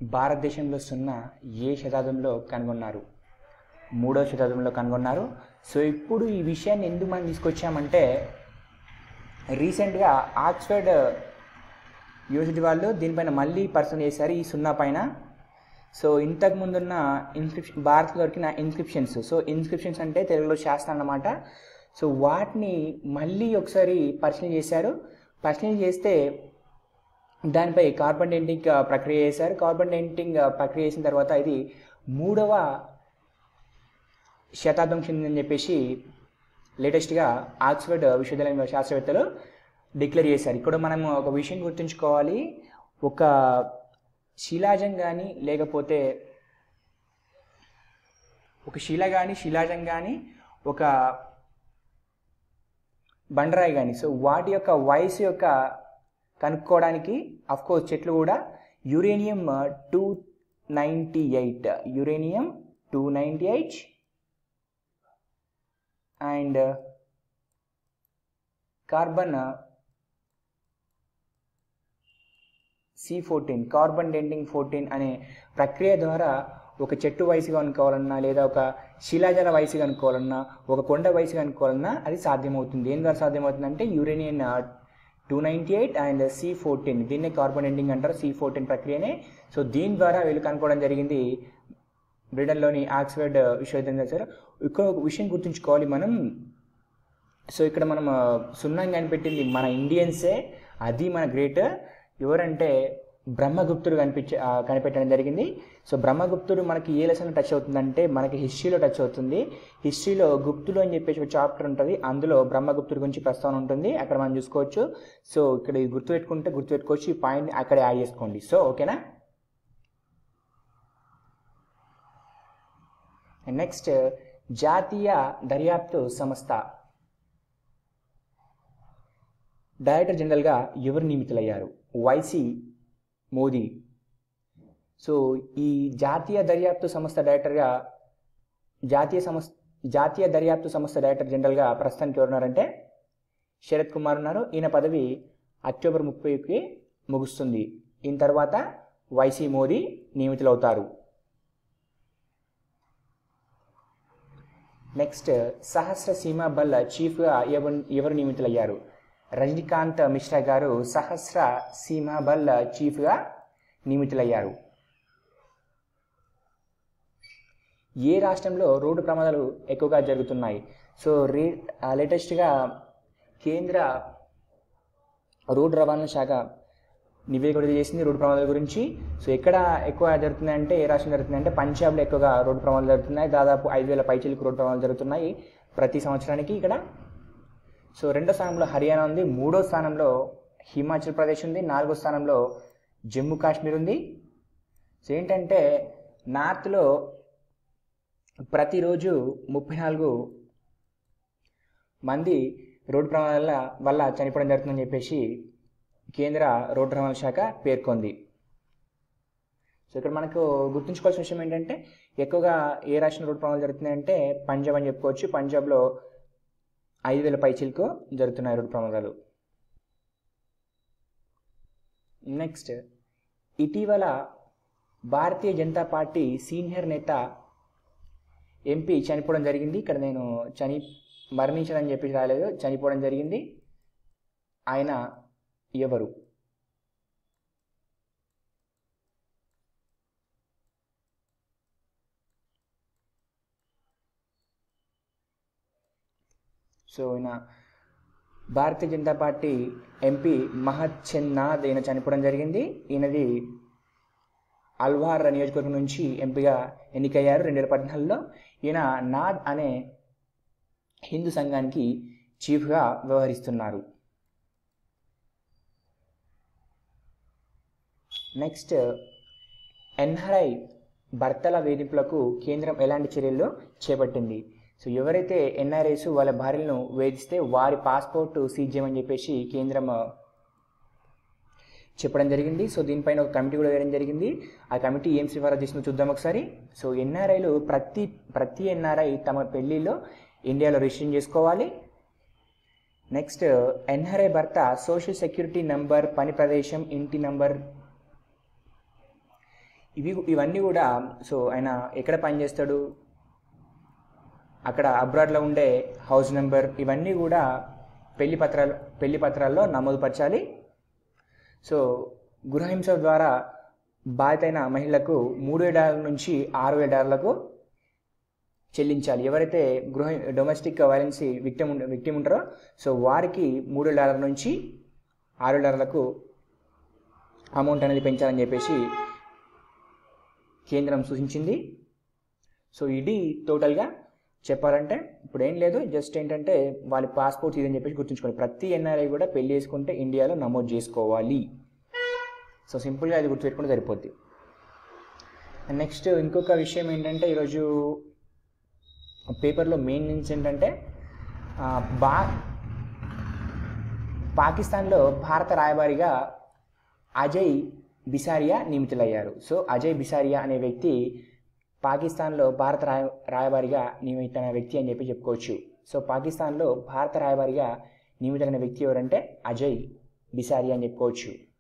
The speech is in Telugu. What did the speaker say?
భారతదేశంలో సున్నా ఏ శతాబ్దంలో కనుగొన్నారు మూడవ శతాబ్దంలో కనుగొన్నారు సో ఇప్పుడు ఈ విషయాన్ని ఎందుకు మనం తీసుకొచ్చామంటే రీసెంట్గా ఆక్స్ఫర్డ్ యూనివర్సిటీ వాళ్ళు దీనిపైన మళ్ళీ పర్సన్ చేశారు ఈ సున్నా పైన సో ఇంతకు ముందున్న ఇన్స్క్రిప్షన్ భారత్లో దొరికిన ఇన్స్క్రిప్షన్స్ సో ఇన్స్క్రిప్షన్స్ అంటే తెలుగులో శాస్త్రం అన్నమాట సో వాటిని మళ్ళీ ఒకసారి పరిశీలన చేశారు పరిశీలన చేస్తే దానిపై కార్బన్ డేటింగ్ ప్రక్రియ చేశారు కార్బన్ డేటింగ్ ప్రక్రియ చేసిన తర్వాత ఇది మూడవ శతాబ్దం చెందిందని చెప్పేసి లేటెస్ట్గా ఆక్స్ఫర్డ్ విశ్వవిద్యాలయం శాస్త్రవేత్తలు డిక్లేర్ చేశారు ఇక్కడ మనం ఒక విషయం గుర్తుంచుకోవాలి ఒక శిలాజం కానీ లేకపోతే ఒక శిల కానీ శిలాజం కానీ ఒక బండరాయి కానీ సో వాటి యొక్క వయసు యొక్క కనుక్కోవడానికి కోర్స్ చెట్లు కూడా uranium two ninety eight uranium two ninety eight and carbon C fourteen carbon dating fourteen అనే ప్రక్రియ ద్వారా ఒక చెట్టు వయసు కనుక్కోవాలన్నా లేదా ఒక శిలాజల వయసు కనుక్కోవాలన్నా ఒక కొండ వయసు కనుక్కోవాలన్నా అది సాధ్యమవుతుంది దేని ద్వారా సాధ్యమవుతుందంటే uranium two ninety eight and C fourteen దీన్నే కార్బన్ డెంటింగ్ అంటారు సి ఫోర్టీన్ ప్రక్రియనే సో దీని ద్వారా వీళ్ళు కనుక్కోవడం జరిగింది బ్రిటన్లోని ఆక్స్ఫర్డ్ విశ్వవిద్యాలయం సార్ ఇక్కడ ఒక విషయం గుర్తుంచుకోవాలి మనం సో ఇక్కడ మనం ఆ, సున్నం కనిపెట్టింది మన ఇండియన్సే అది మన గ్రేట్ ఎవరంటే బ్రహ్మగుప్తుడు కనిపించ ఆ, కనిపెట్టడం జరిగింది సో బ్రహ్మగుప్తుడు మనకి ఏ లెసన్ టచ్ అవుతుందంటే మనకి హిస్టరీలో టచ్ అవుతుంది హిస్టరీలో గుప్తులు అని చెప్పేసి ఒక చాప్టర్ ఉంటుంది అందులో బ్రహ్మగుప్తుడి గురించి ప్రస్తావన ఉంటుంది అక్కడ మనం చూసుకోవచ్చు సో ఇక్కడ ఇది గుర్తుపెట్టుకుంటే గుర్తుపెట్టుకోవచ్చు ఈ పాయింట్ అక్కడ యాడ్ చేసుకోండి సో ఓకేనా నెక్స్ట్ జాతీయ దర్యాప్తు సంస్థ డైరెక్టర్ జనరల్గా ఎవరు నియమితులయ్యారు వైసీ మోదీ సో ఈ జాతీయ దర్యాప్తు సంస్థ డైరెక్టర్గా జాతీయ సంస్థ జాతీయ దర్యాప్తు సంస్థ డైరెక్టర్ జనరల్గా ప్రస్తుతానికి ఎవరున్నారంటే శరత్ కుమార్ ఉన్నారు ఈయన పదవి అక్టోబర్ ముప్పైకి ముగుస్తుంది ఈయన తర్వాత వైసీ మోదీ నియమితులవుతారు నెక్స్ట్ సహస్ర సీమా బల్ చీఫ్గా ఎవరు ఎవరు నియమితులయ్యారు రజనీకాంత్ మిశ్రా గారు సహస్ర సీమా బల్ చీఫ్గా నియమితులయ్యారు ఏ రాష్ట్రంలో రోడ్డు ప్రమాదాలు ఎక్కువగా జరుగుతున్నాయి సో రే లేటెస్ట్గా కేంద్ర రోడ్డు రవాణా శాఖ నివేదిక విడుదల చేసింది రోడ్డు ప్రమాదాల గురించి సో ఎక్కడ ఎక్కువ జరుగుతున్నాయి అంటే ఏ రాష్ట్రం జరుగుతుంది అంటే పంజాబ్లో ఎక్కువగా రోడ్డు ప్రమాదాలు జరుగుతున్నాయి దాదాపు ఐదు వేల పైచీలకు రోడ్డు ప్రమాదాలు జరుగుతున్నాయి ప్రతి సంవత్సరానికి ఇక్కడ సో రెండో స్థానంలో హర్యానా ఉంది మూడో స్థానంలో హిమాచల్ ప్రదేశ్ ఉంది నాలుగో స్థానంలో జమ్మూ కాశ్మీర్ ఉంది సో ఏంటంటే నార్త్లో ప్రతిరోజు ముప్పై నాలుగు మంది రోడ్డు ప్రమాదాల వల్ల చనిపోవడం జరుగుతుందని చెప్పేసి కేంద్ర రోడ్డు రవాణా శాఖ పేర్కొంది సో ఇక్కడ మనకు గుర్తుంచుకోవాల్సిన విషయం ఏంటంటే ఎక్కువగా ఏ రాష్ట్రంలో రోడ్డు ప్రమాదాలు జరుగుతున్నాయంటే పంజాబ్ అని చెప్పుకోవచ్చు పంజాబ్లో ఐదు వేల పైచీలకు జరుగుతున్నాయి రోడ్డు ప్రమాదాలు నెక్స్ట్ ఇటీవల భారతీయ జనతా పార్టీ సీనియర్ నేత ఎంపీ చనిపోవడం జరిగింది ఇక్కడ నేను చని మరణించడం చెప్పి రాలేదు చనిపోవడం జరిగింది ఆయన ఎవరు సో ఈయన భారతీయ జనతా పార్టీ ఎంపీ మహత్ చెన్నాథ్ ఈయన చనిపోవడం జరిగింది ఈయనది అల్వార్ నియోజకవర్గం నుంచి ఎంపీగా ఎన్నికయ్యారు రెండు వేల పద్నాలుగులో ఈయన నాద్ అనే హిందూ సంఘానికి చీఫ్గా వ్యవహరిస్తున్నారు నెక్స్ట్ ఎన్ఆర్ఐ భర్తల వేధింపులకు కేంద్రం ఎలాంటి చర్యలు చేపట్టింది సో ఎవరైతే ఎన్ఆర్ఐస్ వాళ్ళ భార్యలను వేధిస్తే వారి పాస్పోర్ట్ సీజ్ చేయమని చెప్పేసి కేంద్రం చెప్పడం జరిగింది సో దీనిపైన ఒక కమిటీ కూడా వేయడం జరిగింది ఆ కమిటీ ఏం సిఫారసు చేసిందో చూద్దాం ఒకసారి సో ఎన్ఆర్ఐలు ప్రతి ప్రతి ఎన్ఆర్ఐ తమ పెళ్లిలో ఇండియాలో రిజిస్ట్రేషన్ చేసుకోవాలి నెక్స్ట్ ఎన్ఆర్ఐ భర్త సోషల్ సెక్యూరిటీ నంబర్ పని ప్రదేశం ఇంటి నంబర్ ఇవి ఇవన్నీ కూడా సో ఆయన ఎక్కడ పనిచేస్తాడు అక్కడ అబ్రాడ్లో ఉండే హౌస్ నెంబర్ ఇవన్నీ కూడా పెళ్లి పత్రాలు పెళ్లి పత్రాల్లో నమోదుపరచాలి సో గృహహింస ద్వారా బాధితైన మహిళలకు మూడు వేల డాలర్ల నుంచి ఆరు వేల డాలర్లకు చెల్లించాలి ఎవరైతే గృహ డొమెస్టిక్ వైలెన్స్ విక్టిమ్ విక్టిమ్ ఉంటారో సో వారికి మూడు వేల డాలర్ల నుంచి ఆరు వేల డాలర్లకు అమౌంట్ అనేది పెంచాలని చెప్పేసి కేంద్రం సూచించింది సో ఇది టోటల్గా చెప్పాలంటే ఇప్పుడు ఏం లేదు జస్ట్ ఏంటంటే వాళ్ళ పాస్పోర్ట్స్ ఇదని చెప్పేసి గుర్తుంచుకోండి ప్రతి ఎన్ఆర్ఐ కూడా పెళ్లి చేసుకుంటే ఇండియాలో నమోదు చేసుకోవాలి సో సింపుల్గా అది గుర్తుపెట్టుకుంటే సరిపోద్ది అండ్ నెక్స్ట్ ఇంకొక విషయం ఏంటంటే ఈరోజు పేపర్లో మెయిన్ న్యూస్ ఏంటంటే ఆ, బా పాకిస్తాన్లో భారత రాయబారిగా అజయ్ బిసారియా నియమితులయ్యారు సో అజయ్ బిసారియా అనే వ్యక్తి పాకిస్తాన్లో భారత రాయ రాయబారిగా నియమితమైన వ్యక్తి అని చెప్పి చెప్పుకోవచ్చు సో పాకిస్తాన్లో భారత రాయబారిగా నియమితులైన వ్యక్తి ఎవరంటే అజయ్ బిసారియా అని చెప్పుకోవచ్చు